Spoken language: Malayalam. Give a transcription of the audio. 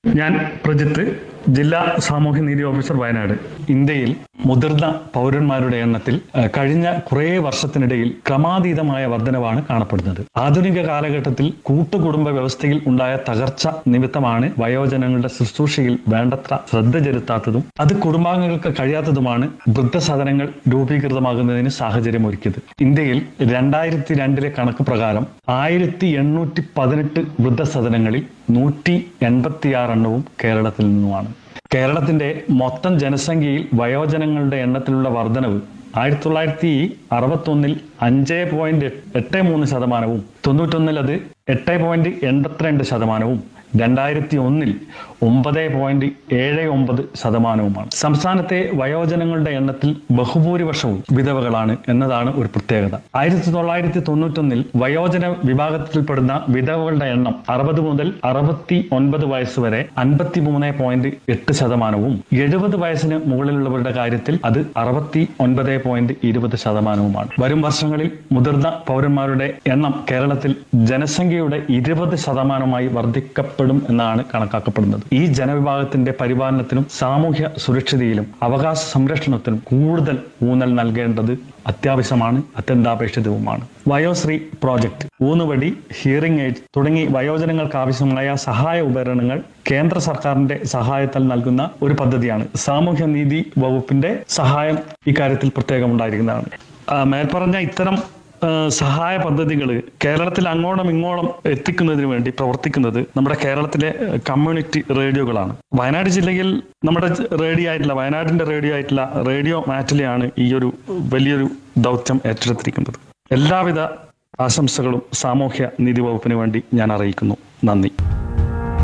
ഞാൻ പ്രജിത്ത് ജില്ലാ സാമൂഹ്യ നീതി ഓഫീസർ വയനാട് ഇന്ത്യയിൽ മുതിർന്ന പൗരന്മാരുടെ എണ്ണത്തിൽ ഏഹ്, കഴിഞ്ഞ കുറേ വർഷത്തിനിടയിൽ ക്രമാതീതമായ വർധനവാണ് കാണപ്പെടുന്നത് ആധുനിക കാലഘട്ടത്തിൽ കൂട്ടുകുടുംബ വ്യവസ്ഥയിൽ ഉണ്ടായ തകർച്ച നിമിത്തമാണ് വയോജനങ്ങളുടെ ശുശ്രൂഷയിൽ വേണ്ടത്ര ശ്രദ്ധ ചെലുത്താത്തതും അത് കുടുംബാംഗങ്ങൾക്ക് കഴിയാത്തതുമാണ് വൃദ്ധസദനങ്ങൾ രൂപീകൃതമാകുന്നതിന് സാഹചര്യം ഒരുക്കിയത് ഇന്ത്യയിൽ രണ്ടായിരത്തി രണ്ടിലെ കണക്ക് പ്രകാരം ആയിരത്തി എണ്ണൂറ്റി പതിനെട്ട് വൃദ്ധസദനങ്ങളിൽ നൂറ്റി എൺപത്തിയാറ് എണ്ണവും കേരളത്തിൽ നിന്നുമാണ് കേരളത്തിന്റെ മൊത്തം ജനസംഖ്യയിൽ വയോജനങ്ങളുടെ എണ്ണത്തിലുള്ള വർധനവ് ആയിരത്തി തൊള്ളായിരത്തി അറുപത്തൊന്നിൽ അഞ്ച് പോയിന്റ് എട്ട് മൂന്ന് ശതമാനവും തൊണ്ണൂറ്റൊന്നിൽ അത് എട്ട് പോയിന്റ് എൺപത്തിരണ്ട് ശതമാനവും രണ്ടായിരത്തി ഒന്നിൽ ഒമ്പത് പോയിന്റ് ഏഴ് ഒമ്പത് ശതമാനവുമാണ് സംസ്ഥാനത്തെ വയോജനങ്ങളുടെ എണ്ണത്തിൽ ബഹുഭൂരിപക്ഷവും വിധവകളാണ് എന്നതാണ് ഒരു പ്രത്യേകത ആയിരത്തി തൊള്ളായിരത്തി തൊണ്ണൂറ്റൊന്നിൽ വയോജന വിഭാഗത്തിൽപ്പെടുന്ന വിധവകളുടെ എണ്ണം അറുപത് മുതൽ അറുപത്തി ഒൻപത് വയസ്സ് വരെ അൻപത്തി മൂന്ന് പോയിന്റ് എട്ട് ശതമാനവും എഴുപത് വയസ്സിന് മുകളിലുള്ളവരുടെ കാര്യത്തിൽ അത് അറുപത്തി ഒൻപത് പോയിന്റ് ഇരുപത് ശതമാനവുമാണ് വരും വർഷങ്ങളിൽ മുതിർന്ന പൗരന്മാരുടെ എണ്ണം കേരളത്തിൽ ജനസംഖ്യയുടെ ഇരുപത് ശതമാനമായി വർദ്ധിക്കപ്പെടും എന്നാണ് കണക്കാക്കപ്പെടുന്നത് ഈ ജനവിഭാഗത്തിന്റെ പരിപാലനത്തിനും സാമൂഹ്യ സുരക്ഷിതയിലും അവകാശ സംരക്ഷണത്തിനും കൂടുതൽ ഊന്നൽ നൽകേണ്ടത് അത്യാവശ്യമാണ് അത്യന്താപേക്ഷിതവുമാണ് വയോശ്രീ പ്രോജക്ട് ഊന്നുവടി ഹിയറിംഗ് എയ്ഡ് തുടങ്ങി വയോജനങ്ങൾക്ക് ആവശ്യമായ സഹായ ഉപകരണങ്ങൾ കേന്ദ്ര സർക്കാരിന്റെ സഹായത്താൽ നൽകുന്ന ഒരു പദ്ധതിയാണ് സാമൂഹ്യ നീതി വകുപ്പിന്റെ സഹായം ഇക്കാര്യത്തിൽ പ്രത്യേകം ഉണ്ടായിരിക്കുന്നതാണ് ആ, മേൽപ്പറഞ്ഞ ഇത്തരം ആ, സഹായ പദ്ധതികൾ കേരളത്തിൽ അങ്ങോളം ഇങ്ങോളം എത്തിക്കുന്നതിന് വേണ്ടി പ്രവർത്തിക്കുന്നത് നമ്മുടെ കേരളത്തിലെ കമ്മ്യൂണിറ്റി റേഡിയോകളാണ് വയനാട് ജില്ലയിൽ നമ്മുടെ റേഡിയോ ആയിട്ടുള്ള വയനാടിന്റെ റേഡിയോ ആയിട്ടുള്ള റേഡിയോ മാറ്റിലെയാണ് ഈ ഒരു വലിയൊരു ദൗത്യം ഏറ്റെടുത്തിരിക്കുന്നത് എല്ലാവിധ ആശംസകളും സാമൂഹ്യ നീതി വകുപ്പിന് വേണ്ടി ഞാൻ അറിയിക്കുന്നു നന്ദി